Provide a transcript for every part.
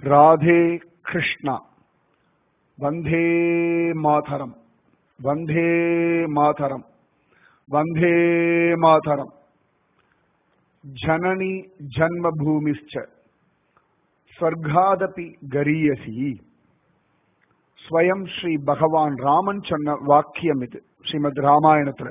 ராதே கிருஷ்ணா வந்தே மாதரம் வந்தே மாதரம் வந்தே மாதரம் ஜனனி ஜன்மபூமிஷ்ச ஸ்வர்காதபி கரியசி ஸ்வயம் ஸ்ரீ பகவான் ராமன் சொன்ன வாக்கியம் இது ஸ்ரீமத் ராமாயணத்துல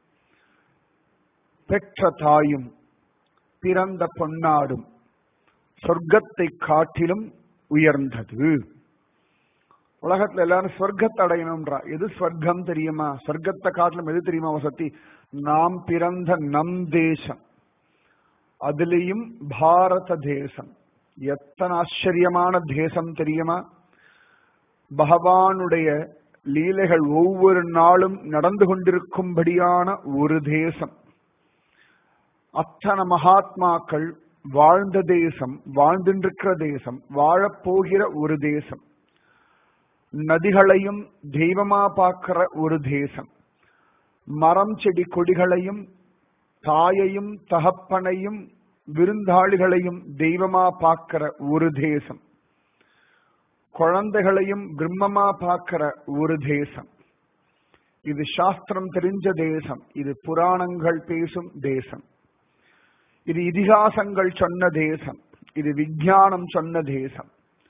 பெற்ற தாயும் பிறந்த பொன்னாடும் சொர்க்கத்தை காட்டிலும் உயர்ந்தது உலகத்துல எல்லாரும் சொர்க்கத்தை அடையணும்ன்றா எது சொர்க்கம் தெரியுமா சொர்க்கத்தை காட்டிலும் எது தெரியுமா வசதி நாம் பிறந்த நம் தேசம் அதுலேயும் பாரத தேசம் எத்தனை ஆச்சரியமான தேசம் தெரியுமா பகவானுடைய லீலைகள் ஒவ்வொரு நாளும் நடந்து கொண்டிருக்கும்படியான ஒரு தேசம் அத்தனை மகாத்மாக்கள் வாழ்ந்த தேசம் வாழ்ந்திருக்கிற தேசம் வாழப்போகிற ஒரு தேசம் நதிகளையும் தெய்வமா பார்க்கிற ஒரு தேசம் மரம் செடி கொடிகளையும் தாயையும் தகப்பனையும் விருந்தாளிகளையும் தெய்வமா பார்க்கிற ஒரு தேசம் குழந்தைகளையும் பிரம்மமா பார்க்கிற ஒரு தேசம் இது சாஸ்திரம் தெரிஞ்ச தேசம் இது புராணங்கள் பேசும் தேசம் இது இதிகாசங்கள் சொன்ன தேசம் இது விஞ்ஞானம் சொன்ன தேசம்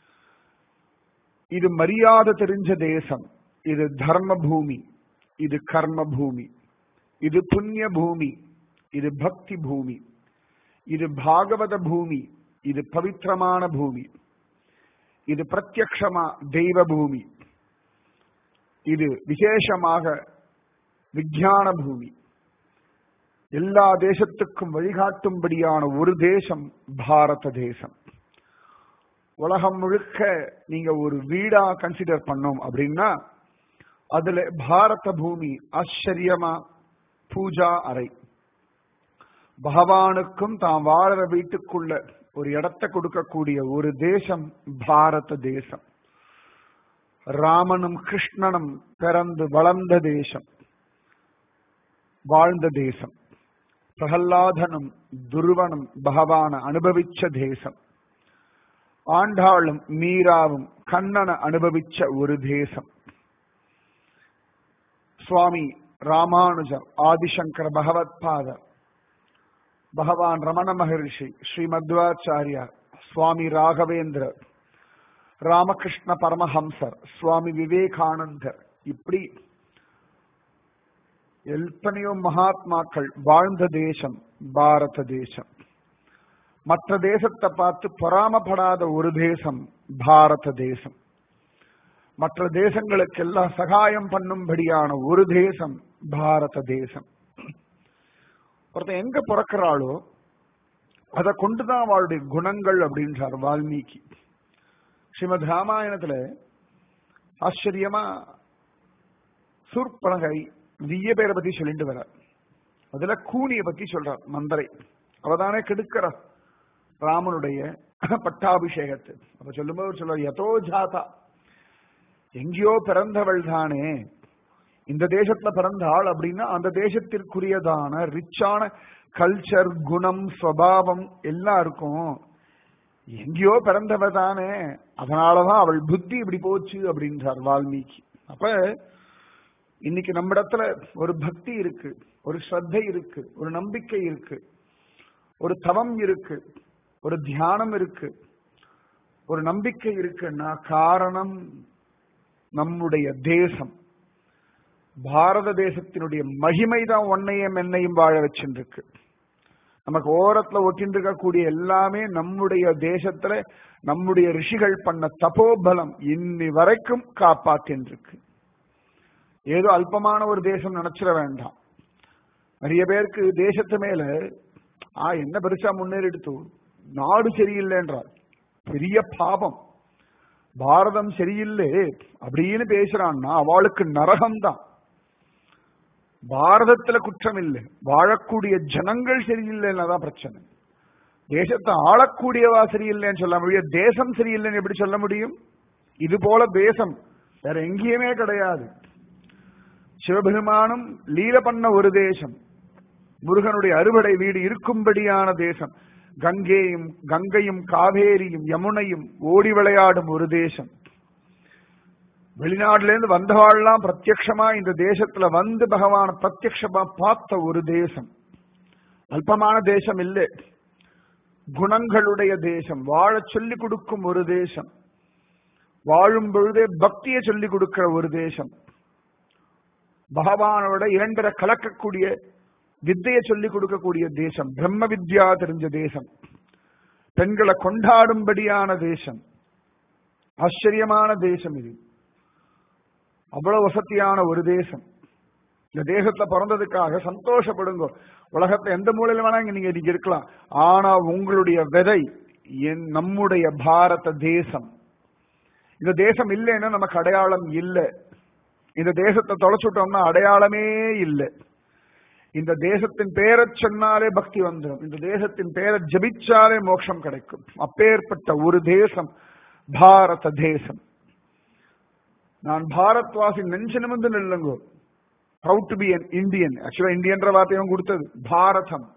இது மரியாதை தெரிஞ்ச தேசம் இது தர்ம பூமி இது கர்ம பூமி இது புண்ணிய பூமி இது பக்தி பூமி இது பாகவத பூமி இது பவித்திரமான பூமி இது பிரத்யக்ஷமா தெய்வ பூமி இது விசேஷமாக விஞ்ஞான பூமி எல்லா தேசத்துக்கும் வழிகாட்டும்படியான ஒரு தேசம் பாரத தேசம் உலகம் முழுக்க நீங்க ஒரு வீடா கன்சிடர் பண்ணோம் அப்படின்னா அதுல பாரத பூமி ஆச்சரியமா பூஜா அறை பகவானுக்கும் தான் வாழற வீட்டுக்குள்ள ஒரு இடத்தை கொடுக்கக்கூடிய ஒரு தேசம் பாரத தேசம் ராமனும் கிருஷ்ணனும் பிறந்து வளர்ந்த தேசம் வாழ்ந்த தேசம் பிரகல்லாதனும் துருவனும் பகவான அனுபவிச்ச தேசம் ஆண்டாளும் மீராவும் கண்ணனை அனுபவிச்ச ஒரு தேசம் சுவாமி ராமானுஜர் ஆதிசங்கர பகவத் பாதர் பகவான் ரமண மகரிஷி ஸ்ரீமத்வாச்சாரியார் சுவாமி ராகவேந்திரர் ராமகிருஷ்ண பரமஹம்சர் சுவாமி விவேகானந்தர் இப்படி எத்தனையோ மகாத்மாக்கள் வாழ்ந்த தேசம் பாரத தேசம் மற்ற தேசத்தை பார்த்து பொறாமப்படாத ஒரு தேசம் பாரத தேசம் மற்ற தேசங்களுக்கெல்லாம் சகாயம் பண்ணும்படியான ஒரு தேசம் பாரத தேசம் ஒருத்தன் எங்க பிறக்கிறாளோ அதை கொண்டுதான் அவளுடைய குணங்கள் அப்படின்றார் வால்மீகி ஸ்ரீமத் ராமாயணத்துல ஆச்சரியமா சூர்பனகை நிறைய பேரை பத்தி சொல்லிட்டு வர அதுல கூனிய பத்தி சொல்றார் மந்தரை அவதானே கெடுக்கிற ராமனுடைய பட்டாபிஷேகத்தை அப்ப சொல்லும்போது சொல்ற எதோ ஜாதா எங்கேயோ பிறந்தவள் தானே இந்த தேசத்துல பிறந்தாள் அப்படின்னா அந்த தேசத்திற்குரியதான ரிச்சான கல்ச்சர் குணம் சுவாவம் எல்லாம் இருக்கும் எங்கேயோ பிறந்தவ தானே அதனாலதான் அவள் புத்தி இப்படி போச்சு அப்படின்றார் வால்மீகி அப்ப இன்னைக்கு நம்ம இடத்துல ஒரு பக்தி இருக்கு ஒரு ஸ்ரத்தை இருக்கு ஒரு நம்பிக்கை இருக்கு ஒரு தவம் இருக்கு ஒரு தியானம் இருக்கு ஒரு நம்பிக்கை இருக்குன்னா காரணம் நம்முடைய தேசம் பாரத தேசத்தினுடைய மகிமை தான் ஒன்னையும் என்னையும் வாழ வச்சுருக்கு நமக்கு ஓரத்துல ஒட்டின்னு இருக்கக்கூடிய எல்லாமே நம்முடைய தேசத்துல நம்முடைய ரிஷிகள் பண்ண தபோபலம் இன்னி வரைக்கும் காப்பாத்தின்றிருக்கு ஏதோ அல்பமான ஒரு தேசம் நினைச்சிட வேண்டாம் நிறைய பேருக்கு தேசத்து மேல ஆ என்ன பெருசா முன்னேறிடுத்து நாடு சரியில்லைன்றார் பெரிய பாபம் பாரதம் சரியில்லை அப்படின்னு பேசுறான்னா அவளுக்கு நரகம்தான் பாரதத்துல குற்றம் இல்லை வாழக்கூடிய ஜனங்கள் சரியில்லைன்னா தான் பிரச்சனை தேசத்தை ஆளக்கூடியவா சரியில்லைன்னு சொல்ல முடியும் தேசம் சரியில்லைன்னு எப்படி சொல்ல முடியும் இது போல தேசம் வேற எங்கேயுமே கிடையாது சிவபெருமானும் லீல பண்ண ஒரு தேசம் முருகனுடைய அறுவடை வீடு இருக்கும்படியான தேசம் கங்கையும் கங்கையும் காவேரியும் யமுனையும் ஓடி விளையாடும் ஒரு தேசம் வெளிநாடுல இருந்து வந்தவாள்லாம் பிரத்யக்ஷமா இந்த தேசத்துல வந்து பகவான பிரத்யக்ஷமா பார்த்த ஒரு தேசம் அல்பமான தேசம் இல்லை குணங்களுடைய தேசம் வாழ சொல்லிக் கொடுக்கும் ஒரு தேசம் வாழும் பொழுதே பக்தியை சொல்லிக் கொடுக்கிற ஒரு தேசம் பகவானோட இரண்டரை கலக்கக்கூடிய வித்தையை சொல்லிக் கொடுக்கக்கூடிய தேசம் பிரம்ம வித்யா தெரிஞ்ச தேசம் பெண்களை கொண்டாடும்படியான தேசம் ஆச்சரியமான தேசம் இது அவ்வளவு வசதியான ஒரு தேசம் இந்த தேசத்துல பிறந்ததுக்காக சந்தோஷப்படுங்க உலகத்துல எந்த மூலையில வேணா இங்க நீங்க நீங்க இருக்கலாம் ஆனா உங்களுடைய விதை என் நம்முடைய பாரத தேசம் இந்த தேசம் இல்லைன்னா நமக்கு அடையாளம் இல்லை இந்த தேசத்தை தொலைச்சுட்டோம்னா அடையாளமே இல்லை இந்த தேசத்தின் பேரை சொன்னாலே பக்தி வந்துடும் இந்த தேசத்தின் பேரை ஜபிச்சாலே மோட்சம் கிடைக்கும் அப்பேற்பட்ட ஒரு தேசம் பாரத தேசம் நான் பாரத்வாசி நெஞ்சு நிமிந்து நில்லுங்கோ proud to be an Indian ஆக்சுவலா இந்தியன்ற வார்த்தையும் கொடுத்தது பாரதம்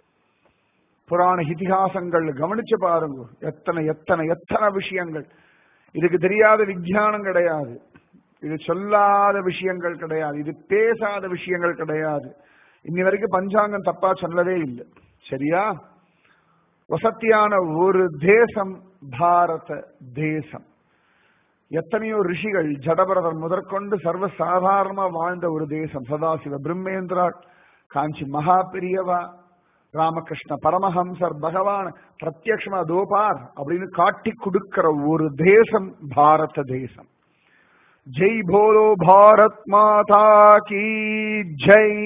புராண இதிகாசங்கள் கவனிச்சு பாருங்க எத்தனை எத்தனை எத்தனை விஷயங்கள் இதுக்கு தெரியாத விஞ்ஞானம் கிடையாது இது சொல்லாத விஷயங்கள் கிடையாது இது பேசாத விஷயங்கள் கிடையாது இன்னி வரைக்கும் பஞ்சாங்கம் தப்பா சொல்லவே இல்லை சரியா வசத்தியான ஒரு தேசம் பாரத தேசம் எத்தனையோ ரிஷிகள் ஜடபரதர் முதற்கொண்டு சர்வ சாதாரணமா வாழ்ந்த ஒரு தேசம் சதாசிவ பிரம்மேந்திரா காஞ்சி மகா பெரியவா ராமகிருஷ்ண பரமஹம்சர் பகவான் பிரத்யக்ஷமா தோபார் அப்படின்னு காட்டி கொடுக்கிற ஒரு தேசம் பாரத தேசம் ஜெய் போலோ பாரத் மாதா கி ஜெய்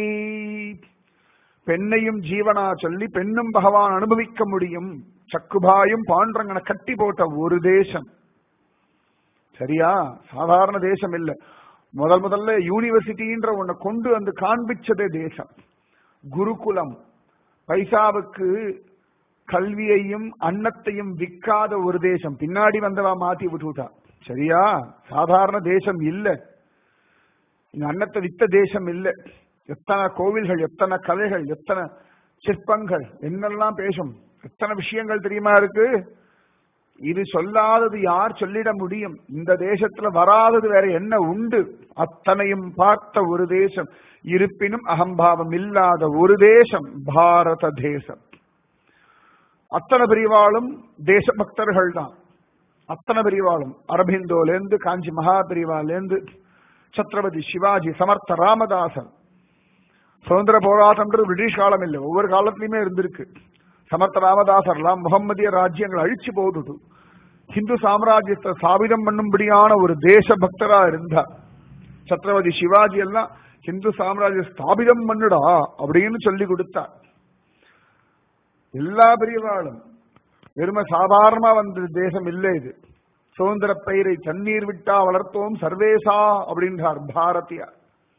பெண்ணையும் ஜீவனா சொல்லி பெண்ணும் பகவான் அனுபவிக்க முடியும் சக்குபாயும் பாண்டரங்கனை கட்டி போட்ட ஒரு தேசம் சரியா சாதாரண தேசம் இல்ல முதல் முதல்ல யூனிவர்சிட்டின்ற ஒன்ன கொண்டு வந்து காண்பிச்சதே தேசம் குருகுலம் பைசாவுக்கு கல்வியையும் அன்னத்தையும் விற்காத ஒரு தேசம் பின்னாடி வந்தவா மாத்தி விட்டுட்டா சரியா சாதாரண தேசம் இல்ல இங்க அன்னத்தை வித்த தேசம் இல்ல எத்தனை கோவில்கள் எத்தனை கலைகள் எத்தனை சிற்பங்கள் என்னெல்லாம் பேசும் எத்தனை விஷயங்கள் தெரியுமா இருக்கு இது சொல்லாதது யார் சொல்லிட முடியும் இந்த தேசத்துல வராதது வேற என்ன உண்டு அத்தனையும் பார்த்த ஒரு தேசம் இருப்பினும் அகம்பாவம் இல்லாத ஒரு தேசம் பாரத தேசம் அத்தனை பிரிவாளும் தேச பக்தர்கள் தான் அத்தனை பிரிவாளும் அரபிந்தோலேருந்து காஞ்சி மகா பிரிவாலேருந்து சத்ரபதி சிவாஜி சமர்த்த ராமதாசன் சுதந்திர போராட்டம்ன்றது பிரிட்டிஷ் காலம் இல்லை ஒவ்வொரு காலத்திலயுமே இருந்திருக்கு சமர்த்த ராமதாசர்லாம் முகம்மதிய ராஜ்யங்களை அழிச்சு போட்டுட்டு ஹிந்து சாம்ராஜ்யத்தை சாபிதம் பண்ணும்படியான ஒரு தேச பக்தரா இருந்தார் சத்ரபதி சிவாஜி எல்லாம் ஹிந்து சாம்ராஜ்ய ஸ்தாபிதம் பண்ணுடா அப்படின்னு சொல்லி கொடுத்தார் எல்லா பெரியவாளும் வெறும சாதாரணமா வந்த தேசம் இல்லை இது சுதந்திர பயிரை தண்ணீர் விட்டா வளர்த்தோம் சர்வேசா அப்படின்றார் பாரதியார்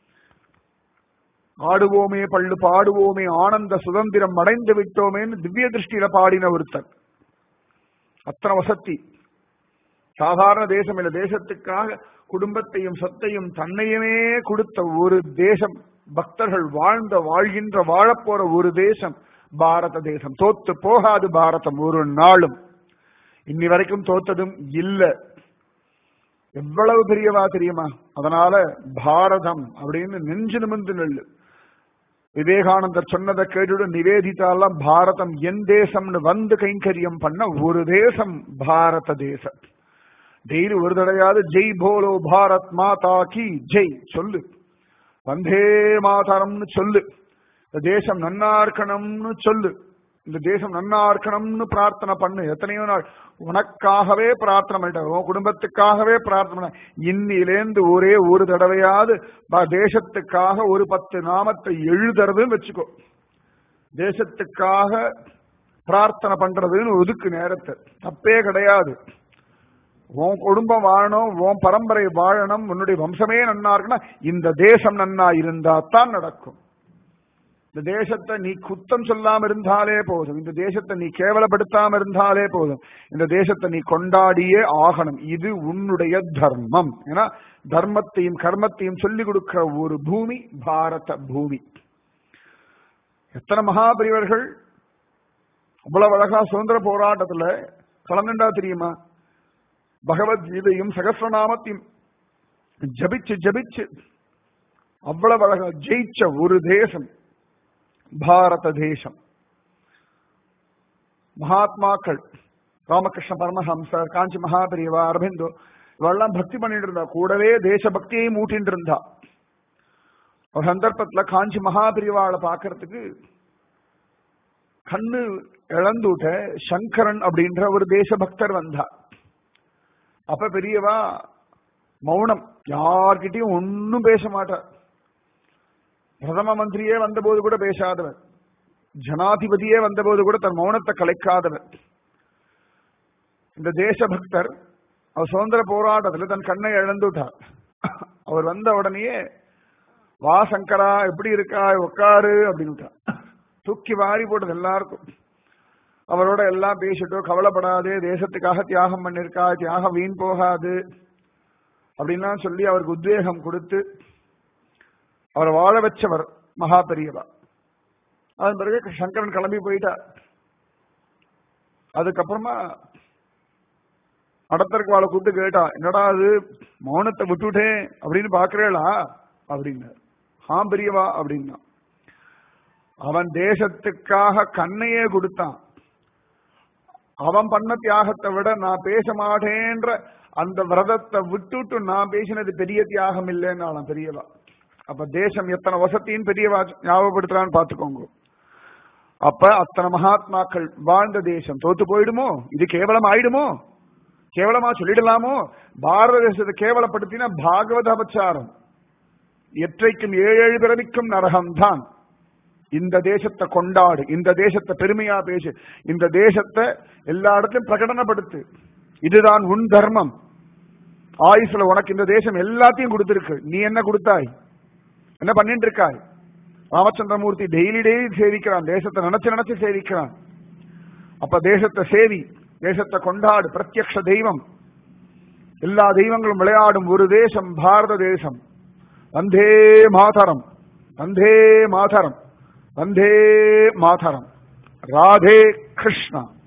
ஆடுவோமே பள்ளு பாடுவோமே ஆனந்த சுதந்திரம் அடைந்து விட்டோமேன்னு திவ்ய திருஷ்டியில பாடின ஒருத்தன் அத்தனை வசத்தி சாதாரண தேசம் இல்ல தேசத்துக்காக குடும்பத்தையும் சொத்தையும் தன்னையுமே கொடுத்த ஒரு தேசம் பக்தர்கள் வாழ்ந்த வாழ்கின்ற வாழப்போற ஒரு தேசம் பாரத தேசம் தோத்து போகாது பாரதம் ஒரு நாளும் இன்னி வரைக்கும் தோத்ததும் இல்ல எவ்வளவு பெரியவா தெரியுமா அதனால பாரதம் அப்படின்னு நெஞ்சு நிமிந்து நெல்லு விவேகானந்தர் சொன்னதை கேட்டுட்டு நிவேதித்தாலாம் பாரதம் என் தேசம்னு வந்து கைங்கரியம் பண்ண ஒரு தேசம் பாரத தேசம் டெய்லி ஒரு தடையாவது ஜெய் போலோ பாரத் மாதா கி ஜெய் சொல்லு வந்தே மாதரம்னு சொல்லு இந்த தேசம் நன்னா இருக்கணும்னு சொல்லு இந்த தேசம் நன்னா இருக்கணும்னு பிரார்த்தனை பண்ணு எத்தனையோ நாள் உனக்காகவே பிரார்த்தனை பண்ணிட்ட உன் குடும்பத்துக்காகவே பிரார்த்தனை பண்ண இன்னிலேந்து ஒரே ஒரு தடவையாவது ப- தேசத்துக்காக ஒரு பத்து நாமத்தை எழுதுறதுன்னு வச்சுக்கோ தேசத்துக்காக பிரார்த்தனை பண்றதுன்னு ஒதுக்கு நேரத்தை தப்பே கிடையாது உன் குடும்பம் வாழணும் உன் பரம்பரை வாழணும் உன்னுடைய வம்சமே நன்னா இருக்குன்னா இந்த தேசம் நன்னா இருந்தா தான் நடக்கும் இந்த தேசத்தை நீ குத்தம் சொல்லாம இருந்தாலே போதும் இந்த தேசத்தை நீ கேவலப்படுத்தாம இருந்தாலே போதும் இந்த தேசத்தை நீ கொண்டாடியே ஆகணும் இது உன்னுடைய தர்மம் ஏன்னா தர்மத்தையும் கர்மத்தையும் சொல்லிக் கொடுக்கிற ஒரு பூமி பாரத பூமி எத்தனை மகாபரிவர்கள் அவ்வளவு அழகா சுதந்திர போராட்டத்துல கலந்துண்டா தெரியுமா பகவத்கீதையும் சகசிரநாமத்தையும் ஜபிச்சு ஜபிச்சு அவ்வளவு அழகா ஜெயிச்ச ஒரு தேசம் பாரத தேசம் மகாத்மாக்கள் ராமகிருஷ்ண பரமஹம்சர் காஞ்சி மகாபிரிவா அரவிந்தோ இவெல்லாம் பக்தி பண்ணிட்டு இருந்தா கூடவே தேசபக்தியை மூட்டிட்டு இருந்தா ஒரு சந்தர்ப்பத்துல காஞ்சி மகாபிரிவாளை பாக்குறதுக்கு கண்ணு இழந்துட்ட சங்கரன் அப்படின்ற ஒரு தேசபக்தர் வந்தா அப்ப பெரியவா மௌனம் யார்கிட்டயும் ஒன்னும் பேச மாட்டார் பிரதம மந்திரியே வந்தபோது கூட பேசாதவர் ஜனாதிபதியே வந்தபோது கூட தன் மௌனத்தை கலைக்காதவர் இந்த தேசபக்தர் அவர் சுதந்திர போராட்டத்துல தன் கண்ணை இழந்துட்டார் அவர் வந்த உடனேயே வா சங்கரா எப்படி இருக்கா உட்காரு அப்படின்னு தூக்கி வாரி போட்டது எல்லாருக்கும் அவரோட எல்லாம் பேசிட்டோ கவலைப்படாது தேசத்துக்காக தியாகம் பண்ணிருக்கா தியாகம் வீண் போகாது அப்படின்லாம் சொல்லி அவருக்கு உத்வேகம் கொடுத்து அவரை வாழ வச்சவர் மகா பெரியவா அதன் பிறகு சங்கரன் கிளம்பி போயிட்டார் அதுக்கப்புறமா நடத்தருக்கு வாழை கூப்பிட்டு கேட்டா என்னடா அது மௌனத்தை விட்டுட்டேன் அப்படின்னு பாக்குறேளா அப்படின்னார் ஆம் பெரியவா அப்படின்னா அவன் தேசத்துக்காக கண்ணையே கொடுத்தான் அவன் பண்ண தியாகத்தை விட நான் பேச மாட்டேன்ற அந்த விரதத்தை விட்டுட்டு நான் பேசினது பெரிய தியாகம் இல்லைன்னு பெரியவா அப்ப தேசம் எத்தனை வசத்தின்னு பெரியவா ஞாபகப்படுத்துறான்னு பாத்துக்கோங்க அப்ப அத்தனை மகாத்மாக்கள் வாழ்ந்த தேசம் தோத்து போயிடுமோ இது கேவலம் ஆயிடுமோ கேவலமா சொல்லிடலாமோ பாரத தேசத்தை கேவலப்படுத்தினா பாகவத அபச்சாரம் எற்றைக்கும் ஏழு பிறவிக்கும் நரகம்தான் இந்த தேசத்தை கொண்டாடு இந்த தேசத்தை பெருமையா பேசு இந்த தேசத்தை எல்லா இடத்திலும் பிரகடனப்படுத்து இதுதான் உன் தர்மம் ஆயுசுல உனக்கு இந்த தேசம் எல்லாத்தையும் கொடுத்திருக்கு நீ என்ன கொடுத்தாய் என்ன பண்ணிட்டு இருக்காய் ராமச்சந்திரமூர்த்தி டெய்லி டெய்லி சேவிக்கிறான் தேசத்தை நினைச்சு நினைச்சு சேவிக்கிறான் அப்ப தேசத்தை சேவி தேசத்தை கொண்டாடு பிரத்யக்ஷ தெய்வம் எல்லா தெய்வங்களும் விளையாடும் ஒரு தேசம் பாரத தேசம் வந்தே மாதரம் வந்தே மாதரம் வந்தே மாதரம் ராதே கிருஷ்ணா